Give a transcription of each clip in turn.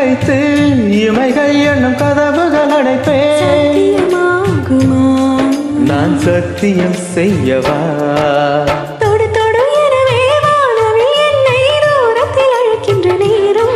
வைத்து இமைகள் என்னும் கதவுகள் அடைப்பேன் சத்தியமாகுமா நான் சத்தியம் செய்யவா தொடு தொடு எனவே வானவில் என்னை தூரத்தில் அழைக்கின்ற நேரம்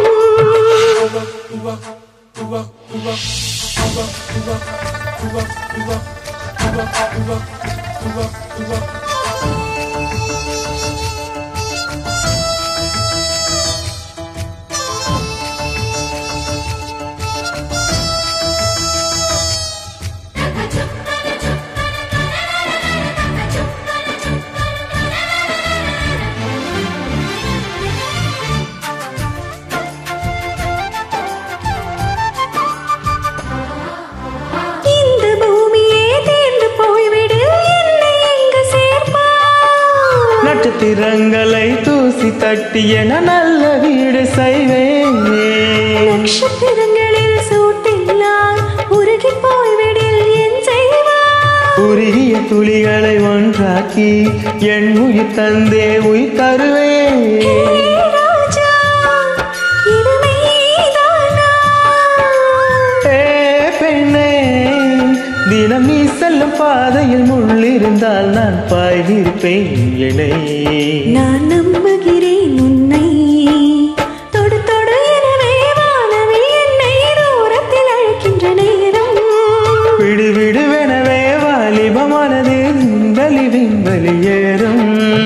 இந்த பூமியே தேர்ந்து போய்விடு என்னை எங்கு சேர்ப்பாய் நட்சத்திரங்களை தூசி தட்டி என நல்ல வீடு செய்வேன் நட்சத்திரங்களில் சூட்டில்லால் உருகி போய்விடில் என் செய்வாய் உருகிய துளிகளை ஒன்றாக்கி என் உயிர் தந்தே உயிர் தருவேன் ஹே ராஜா இது மெய்தானா ஏ பெண்ணே தினம் நீ செல்லும் பாதையில் முள்ளிருந்தால் நான் பாய்விருப்பேன் இணை நான் நம்புகிறேன் உன்னை தொடு தொடு எனவே வானவில் என்னை தூரத்தில் அழைக்கின்ற நேரம் விடு விடுவெனவே வாலிபமானது விண்வெளி விண்வெளியேறும்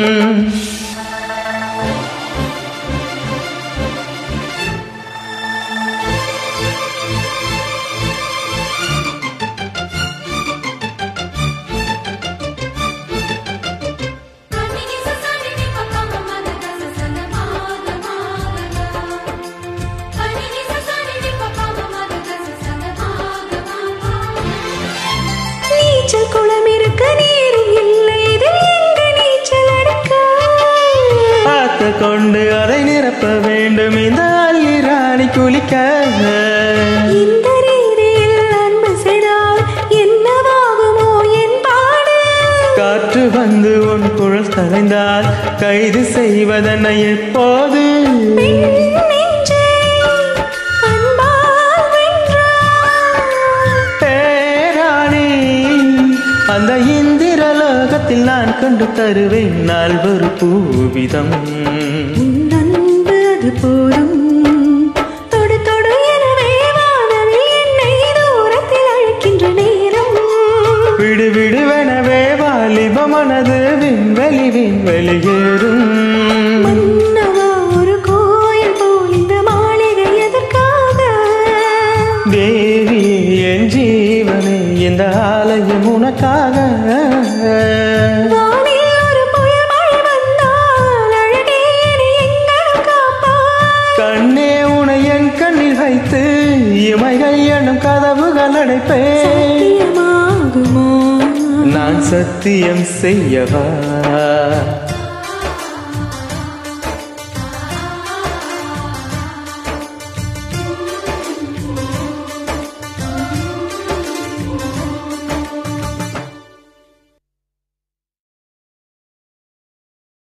நீச்சல் குளம் இருக்க நீரும் இல்லை இதில் எங்கு நீச்சல் அடிக்க பார்த்து கொண்டு அதை நிரப்ப வேண்டும் இந்த அள்ளி ராணி குளிக்க இந்த ரீதியில் அன்பு செய்தால் என்னவாகுமோ என் பாடு காற்று வந்து உன் குழல் கலைந்தால் கைது செய்வதென்ன எப்போது பெண் நெஞ்சை அன்பால் வென்றாய். பேராணி அந்த இந்திரலோகத்தில் நான் கொண்டு தருவேன் நால்வொரு பூவிதம் உன் அன்பு அது போதும் தொடு தொடு எனவே வானவில் என்னை தூரத்தில் அழைக்கின்ற நேரம் விடு விடுவெனவே வாலிபமனது விண்வெளி விண்வெளியேறும் மன்னவா ஒரு கோயில் போல் இந்த மாளிகை எதற்காக தேவி என் ஜீவனே இந்த ஆலயம் உனக்காக வானில் ஒரு புயல் மழை வந்தால் அழகே நீ எங்கனம் காப்பாய் கண்ணே உனை என் கண்ணில் வைத்து இமைகள் எனும் கதவுகள் அடைப்பேன் சத்தியமாகுமா நான் சத்தியம் செய்யவா